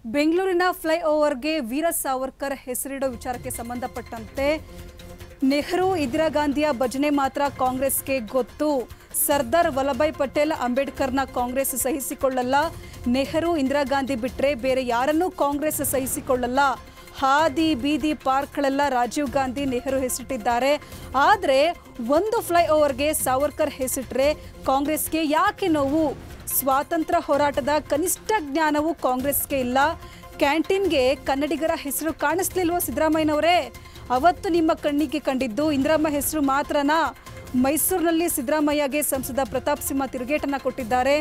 ಬೆಂಗಳೂರಿನ ಫ್ಲೈಓವರ್ಗೆ ವೀರ ಸಾವರ್ಕರ್ ಹೆಸರಿಡೋ ವಿಚಾರಕ್ಕೆ ಸಂಬಂಧಪಟ್ಟಂತೆ ನೆಹರು ಇಂದಿರಾ ಗಾಂಧಿಯ ಭಜನೆ ಮಾತ್ರ ಕಾಂಗ್ರೆಸ್ಗೆ ಗೊತ್ತು ಸರ್ದಾರ್ ವಲ್ಲಭಾಯ್ ಪಟೇಲ್ ಅಂಬೇಡ್ಕರ್ನ ಕಾಂಗ್ರೆಸ್ ಸಹಿಸಿಕೊಳ್ಳಲ್ಲ ನೆಹರು ಇಂದಿರಾ ಗಾಂಧಿ ಬಿಟ್ಟರೆ ಬೇರೆ ಯಾರನ್ನೂ ಕಾಂಗ್ರೆಸ್ ಸಹಿಸಿಕೊಳ್ಳಲ್ಲ ಹಾದಿ ಬೀದಿ ಪಾರ್ಕ್ಗಳೆಲ್ಲ ರಾಜೀವ್ ಗಾಂಧಿ ನೆಹರು ಹೆಸರಿಟ್ಟಿದ್ದಾರೆ ಆದರೆ ಒಂದು ಫ್ಲೈಓವರ್ಗೆ ಸಾವರ್ಕರ್ ಹೆಸರಿಟ್ರೆ ಕಾಂಗ್ರೆಸ್ಗೆ ಯಾಕೆ ನೋವು ಸ್ವಾತಂತ್ರ್ಯ ಹೋರಾಟದ ಕನಿಷ್ಠ ಜ್ಞಾನವೂ ಕಾಂಗ್ರೆಸ್ಗೆ ಇಲ್ಲ ಕ್ಯಾಂಟೀನ್ಗೆ ಕನ್ನಡಿಗರ ಹೆಸರು ಕಾಣಿಸ್ಲಿಲ್ವೋ ಸಿದ್ದರಾಮಯ್ಯನವರೇ ಅವತ್ತು ನಿಮ್ಮ ಕಣ್ಣಿಗೆ ಕಂಡಿದ್ದು ಇಂದಿರಮ್ಮ ಹೆಸರು ಮಾತ್ರನಾ ಮೈಸೂರಿನಲ್ಲಿ ಸಿದ್ದರಾಮಯ್ಯಗೆ ಸಂಸದ ಪ್ರತಾಪ್ ಸಿಂಹ ತಿರುಗೇಟನ್ನ ಕೊಟ್ಟಿದ್ದಾರೆ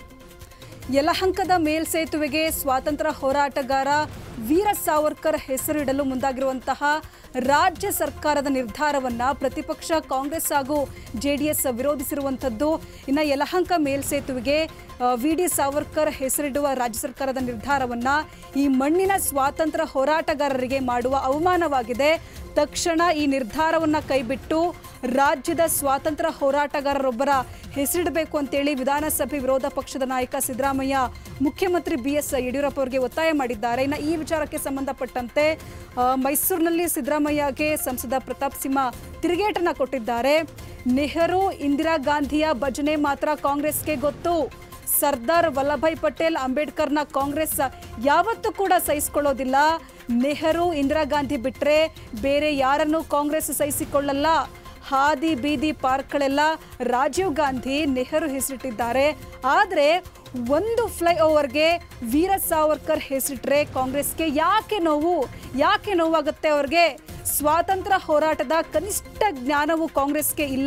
ಯಲಹಂಕದ ಮೇಲ್ಸೇತುವೆಗೆ ಸ್ವಾತಂತ್ರ್ಯ ಹೋರಾಟಗಾರ ವೀರ ಸಾವರ್ಕರ್ ಹೆಸರಿಡಲು ಮುಂದಾಗಿರುವಂತಹ ರಾಜ್ಯ ಸರ್ಕಾರದ ನಿರ್ಧಾರವನ್ನ ಪ್ರತಿಪಕ್ಷ ಕಾಂಗ್ರೆಸ್ ಹಾಗೂ ಜೆಡಿಎಸ್ ವಿರೋಧಿಸಿರುವಂಥದ್ದು ಇನ್ನು ಯಲಹಂಕ ಮೇಲ್ಸೇತುವೆಗೆ ವಿ ಡಿ ಸಾವರ್ಕರ್ ಹೆಸರಿಡುವ ರಾಜ್ಯ ಸರ್ಕಾರದ ನಿರ್ಧಾರವನ್ನ ಈ ಮಣ್ಣಿನ ಸ್ವಾತಂತ್ರ್ಯ ಹೋರಾಟಗಾರರಿಗೆ ಮಾಡುವ ಅವಮಾನವಾಗಿದೆ ತಕ್ಷಣ ಈ ನಿರ್ಧಾರವನ್ನ ಕೈಬಿಟ್ಟು ರಾಜ್ಯದ ಸ್ವಾತಂತ್ರ್ಯ ಹೋರಾಟಗಾರರೊಬ್ಬರ ಹೆಸರಿಡಬೇಕು ಅಂತೇಳಿ ವಿಧಾನಸಭೆ ವಿರೋಧ ಪಕ್ಷದ ನಾಯಕ ಸಿದ್ದರಾಮಯ್ಯ ಮುಖ್ಯಮಂತ್ರಿ ಬಿ ಎಸ್ ಯಡಿಯೂರಪ್ಪ ಅವರಿಗೆ ಒತ್ತಾಯ ಮಾಡಿದ್ದಾರೆ ಇನ್ನು ಈ ವಿಚಾರಕ್ಕೆ ಸಂಬಂಧಪಟ್ಟಂತೆ ಆ, ಮೈಸೂರಿನಲ್ಲಿ ಸಿದ್ದರಾಮಯ್ಯಗೆ ಸಂಸದ ಪ್ರತಾಪ್ ಸಿಂಹ ತಿರುಗೇಟನ್ನ ಕೊಟ್ಟಿದ್ದಾರೆ ನೆಹರು ಇಂದಿರಾ ಗಾಂಧಿಯ ಭಜನೆ ಮಾತ್ರ ಕಾಂಗ್ರೆಸ್ಗೆ ಗೊತ್ತು ಸರ್ದಾರ್ ವಲ್ಲಭಾಯ್ ಪಟೇಲ್ ಅಂಬೇಡ್ಕರ್ನ ಕಾಂಗ್ರೆಸ್ ಯಾವತ್ತೂ ಕೂಡ ಸಹಿಸಿಕೊಳ್ಳೋದಿಲ್ಲ ನೆಹರು ಇಂದಿರಾ ಗಾಂಧಿ ಬಿಟ್ಟರೆ ಬೇರೆ ಯಾರನ್ನೂ ಕಾಂಗ್ರೆಸ್ ಸಹಿಸಿಕೊಳ್ಳಲ್ಲ ಹಾದಿ ಬೀದಿ ಪಾರ್ಕ್ಗಳೆಲ್ಲ ರಾಜೀವ್ ಗಾಂಧಿ ನೆಹರು ಹೆಸರಿಟ್ಟಿದ್ದಾರೆ ಆದರೆ ಒಂದು ಫ್ಲೈಓವರ್ಗೆ ವೀರ ಸಾವರ್ಕರ್ ಹೆಸರಿಟ್ರೆ ಕಾಂಗ್ರೆಸ್ಗೆ ಯಾಕೆ ನೋವು ಯಾಕೆ ನೋವಾಗುತ್ತೆ ಅವ್ರಿಗೆ ಸ್ವಾತಂತ್ರ್ಯ ಹೋರಾಟದ ಕನಿಷ್ಠ ಜ್ಞಾನವು ಕಾಂಗ್ರೆಸ್ಗೆ ಇಲ್ಲ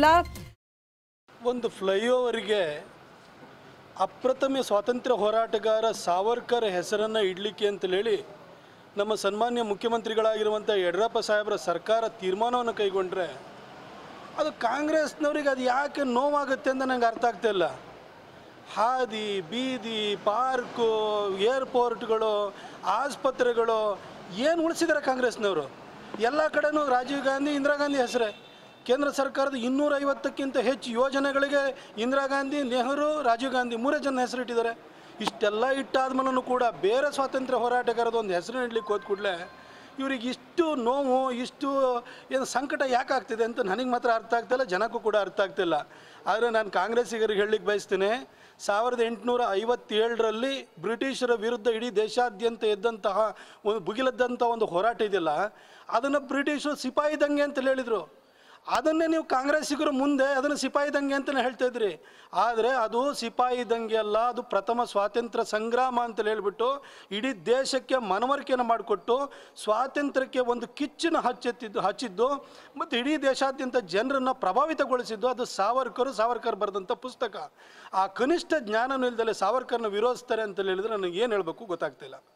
ಒಂದು ಫ್ಲೈಓವರ್ಗೆ ಅಪ್ರಥಮ ಸ್ವಾತಂತ್ರ್ಯ ಹೋರಾಟಗಾರ ಸಾವರ್ಕರ್ ಹೆಸರನ್ನು ಇಡಲಿಕ್ಕೆ ಅಂತೇಳಿ ನಮ್ಮ ಸನ್ಮಾನ್ಯ ಮುಖ್ಯಮಂತ್ರಿಗಳಾಗಿರುವಂಥ ಯಡಿಯೂರಪ್ಪ ಸಾಹೇಬರ ಸರ್ಕಾರ ತೀರ್ಮಾನವನ್ನು ಕೈಗೊಂಡ್ರೆ ಅದು ಕಾಂಗ್ರೆಸ್ನವ್ರಿಗೆ ಅದು ಯಾಕೆ ನೋವಾಗುತ್ತೆ ಅಂತ ನಂಗೆ ಅರ್ಥ ಆಗ್ತಾ ಇಲ್ಲ ಹಾದಿ ಬೀದಿ ಪಾರ್ಕು ಏರ್ಪೋರ್ಟ್ಗಳು ಆಸ್ಪತ್ರೆಗಳು ಏನು ಉಳಿಸಿದ್ದಾರೆ ಕಾಂಗ್ರೆಸ್ನವರು ಎಲ್ಲ ಕಡೆನೂ ರಾಜೀವ್ ಗಾಂಧಿ ಇಂದಿರಾ ಗಾಂಧಿ ಹೆಸರೇ ಕೇಂದ್ರ ಸರ್ಕಾರದ ಇನ್ನೂರ ಐವತ್ತಕ್ಕಿಂತ ಹೆಚ್ಚು ಯೋಜನೆಗಳಿಗೆ ಇಂದಿರಾ ಗಾಂಧಿ ನೆಹರು ರಾಜೀವ್ ಗಾಂಧಿ ಮೂರೇ ಜನ ಹೆಸರಿಟ್ಟಿದ್ದಾರೆ ಇಷ್ಟೆಲ್ಲ ಇಟ್ಟಾದ್ಮೇಲೂ ಕೂಡ ಬೇರೆ ಸ್ವಾತಂತ್ರ್ಯ ಹೋರಾಟಗಾರದ ಒಂದು ಹೆಸರು ಇಡ್ಲಿಕ್ಕೆ ಹೋದ ಕೂಡಲೇ ಇವ್ರಿಗೆ ಇಷ್ಟು ನೋವು ಇಷ್ಟು ಏನು ಸಂಕಟ ಯಾಕೆ ಆಗ್ತಿದೆ ಅಂತ ನನಗೆ ಮಾತ್ರ ಅರ್ಥ ಆಗ್ತಿಲ್ಲ ಜನಕ್ಕೂ ಕೂಡ ಅರ್ಥ ಆಗ್ತಿಲ್ಲ ಆದರೆ ನಾನು ಕಾಂಗ್ರೆಸ್ಸಿಗರಿಗೆ ಹೇಳಲಿಕ್ಕೆ ಬಯಸ್ತೀನಿ ಸಾವಿರದ ಎಂಟುನೂರ ಐವತ್ತೇಳರಲ್ಲಿ ಬ್ರಿಟಿಷರ ವಿರುದ್ಧ ಇಡೀ ದೇಶಾದ್ಯಂತ ಎದ್ದಂತಹ ಒಂದು ಭುಗಿಲದ್ದಂಥ ಒಂದು ಹೋರಾಟ ಇದೆಯಲ್ಲ ಅದನ್ನು ಬ್ರಿಟಿಷರು ಸಿಪಾಯಿ ದಂಗೆ ಅಂತ ಹೇಳಿದರು ಅದನ್ನೇ ನೀವು ಕಾಂಗ್ರೆಸ್ಸಿಗರು ಮುಂದೆ ಅದನ್ನು ಸಿಪಾಯಿ ದಂಗೆ ಅಂತಲೇ ಹೇಳ್ತಾ ಇದ್ರಿ ಆದರೆ ಅದು ಸಿಪಾಯಿ ದಂಗೆ ಅಲ್ಲ ಅದು ಪ್ರಥಮ ಸ್ವಾತಂತ್ರ್ಯ ಸಂಗ್ರಾಮ ಅಂತ ಹೇಳ್ಬಿಟ್ಟು ಇಡೀ ದೇಶಕ್ಕೆ ಮನವರಿಕೆಯನ್ನು ಮಾಡಿಕೊಟ್ಟು ಸ್ವಾತಂತ್ರ್ಯಕ್ಕೆ ಒಂದು ಕಿಚ್ಚನ್ನು ಹಚ್ಚೆತ್ತಿದ್ದು ಹಚ್ಚಿದ್ದು ಮತ್ತು ಇಡೀ ದೇಶಾದ್ಯಂತ ಜನರನ್ನು ಪ್ರಭಾವಿತಗೊಳಿಸಿದ್ದು ಅದು ಸಾವರ್ಕರು ಸಾವರ್ಕರ್ ಬರೆದಂಥ ಪುಸ್ತಕ ಆ ಕನಿಷ್ಠ ಜ್ಞಾನನೂ ಇಲ್ದಲೆ ಸಾವರ್ಕರ್ನ ವಿರೋಧಿಸ್ತಾರೆ ಅಂತ ಹೇಳಿದ್ರೆ ನನಗೆ ಏನು ಹೇಳಬೇಕು ಗೊತ್ತಾಗ್ತಿಲ್ಲ